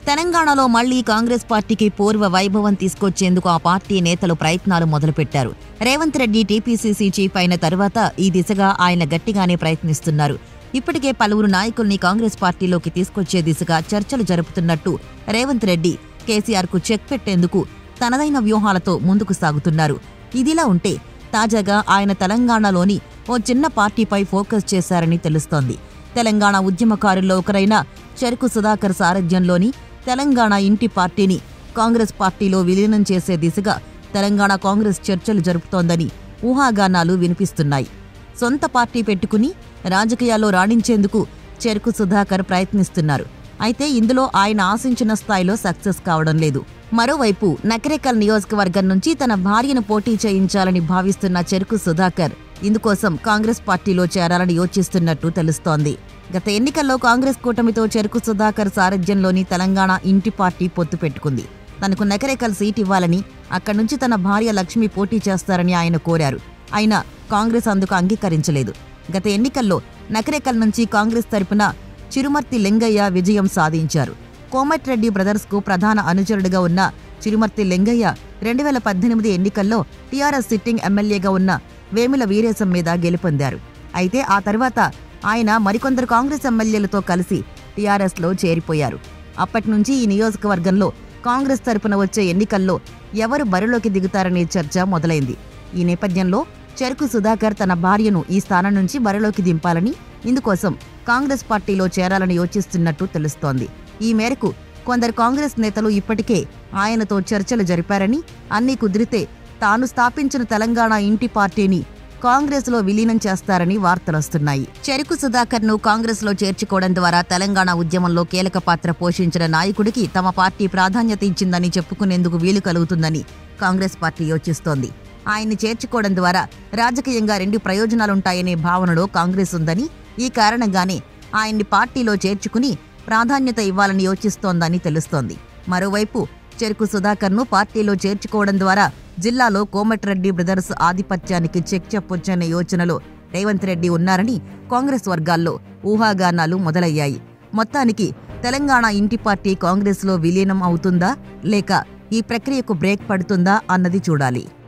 తెలంగాణలో మళ్లీ కాంగ్రెస్ పార్టీకి పూర్వ వైభవం తీసుకొచ్చేందుకు ఆ పార్టీ నేతలు ప్రయత్నాలు మొదలుపెట్టారు రేవంత్ రెడ్డి టీపీసీసీ చీఫ్ అయిన తర్వాత ఈ దిశగా ఆయన గట్టిగానే ప్రయత్నిస్తున్నారు ఇప్పటికే పలువురు నాయకుల్ని కాంగ్రెస్ పార్టీలోకి తీసుకొచ్చే దిశగా చర్చలు జరుపుతున్నట్టు రేవంత్ రెడ్డి కేసీఆర్కు చెక్ పెట్టేందుకు తనదైన వ్యూహాలతో ముందుకు సాగుతున్నారు ఇదిలా ఉంటే తాజాగా ఆయన తెలంగాణలోని ఓ చిన్న పార్టీపై ఫోకస్ చేశారని తెలుస్తోంది తెలంగాణ ఉద్యమకారుల్లో ఒకరైన చెరుకు సుధాకర్ సారథ్యంలోని తెలంగాణ ఇంటి పార్టీని కాంగ్రెస్ పార్టీలో విలీనం చేసే దిశగా తెలంగాణ కాంగ్రెస్ చర్చలు జరుపుతోందని ఊహాగానాలు వినిపిస్తున్నాయి సొంత పార్టీ పెట్టుకుని రాజకీయాల్లో రాణించేందుకు చెరుకు సుధాకర్ ప్రయత్నిస్తున్నారు అయితే ఇందులో ఆయన ఆశించిన స్థాయిలో సక్సెస్ కావడం లేదు మరోవైపు నకరేకల్ నియోజకవర్గం నుంచి తన భార్యను పోటీ చేయించాలని భావిస్తున్న చెరుకు సుధాకర్ ఇందుకోసం కాంగ్రెస్ పార్టీలో చేరాలని యోచిస్తున్నట్టు తెలుస్తోంది గత ఎన్నికల్లో కాంగ్రెస్ కూటమితో చెరుకు సుధాకర్ సారథ్యంలోని తెలంగాణ ఇంటి పార్టీ పొత్తు పెట్టుకుంది తనకు నకరేకల్ సీట్ ఇవ్వాలని అక్కడి నుంచి తన భార్య లక్ష్మి పోటీ చేస్తారని ఆయన కోరారు అయినా కాంగ్రెస్ అందుకు అంగీకరించలేదు గత ఎన్నికల్లో నకరేకల్ నుంచి కాంగ్రెస్ తరపున చిరుమర్తి లింగయ్య విజయం సాధించారు కోమటిరెడ్డి బ్రదర్స్కు ప్రధాన అనుచరుడిగా ఉన్న చిరుమర్తి లింగయ్య రెండు వేల పద్దెనిమిది ఎన్నికల్లో టీఆర్ఎస్ సిట్టింగ్ ఎమ్మెల్యేగా ఉన్న వేముల వీరేశం మీద గెలుపొందారు అయితే ఆ తర్వాత ఆయన మరికొందరు కాంగ్రెస్ ఎమ్మెల్యేలతో కలిసి టీఆర్ఎస్లో చేరిపోయారు అప్పటి నుంచి ఈ నియోజకవర్గంలో కాంగ్రెస్ తరపున వచ్చే ఎన్నికల్లో ఎవరు బరిలోకి దిగుతారనే చర్చ మొదలైంది ఈ నేపథ్యంలో చెరుకు సుధాకర్ తన భార్యను ఈ స్థానం నుంచి బరిలోకి దింపాలని ఇందుకోసం కాంగ్రెస్ పార్టీలో చేరాలని యోచిస్తున్నట్టు తెలుస్తోంది ఈ మేరకు కొందరు కాంగ్రెస్ నేతలు ఇప్పటికే ఆయనతో చర్చలు జరిపారని అన్నీ కుదిరితే తాను స్థాపించిన తెలంగాణ ఇంటి పార్టీని కాంగ్రెస్ లో విలీనం చేస్తారని వార్తలొస్తున్నాయి చెరుకు సుధాకర్ ను కాంగ్రెస్ లో చేర్చుకోవడం ద్వారా తెలంగాణ ఉద్యమంలో కీలక పాత్ర పోషించిన నాయకుడికి తమ పార్టీ ప్రాధాన్యత ఇచ్చిందని చెప్పుకునేందుకు వీలు కలుగుతుందని కాంగ్రెస్ పార్టీ యోచిస్తోంది ఆయన్ని చేర్చుకోవడం ద్వారా రాజకీయంగా రెండు ప్రయోజనాలుంటాయనే భావనలో కాంగ్రెస్ ఉందని ఈ కారణంగానే ఆయన్ని పార్టీలో చేర్చుకుని ప్రాధాన్యత ఇవ్వాలని యోచిస్తోందని తెలుస్తోంది మరోవైపు చెరుకు సుధాకర్ను పార్టీలో చేర్చుకోవడం ద్వారా జిల్లాలో కోమటిరెడ్డి బ్రదర్స్ ఆధిపత్యానికి చెక్ చెప్పొచ్చనే యోచనలో రేవంత్ రెడ్డి ఉన్నారని కాంగ్రెస్ వర్గాల్లో ఊహాగానాలు మొదలయ్యాయి మొత్తానికి తెలంగాణ ఇంటి పార్టీ కాంగ్రెస్లో విలీనం అవుతుందా లేక ఈ ప్రక్రియకు బ్రేక్ పడుతుందా అన్నది చూడాలి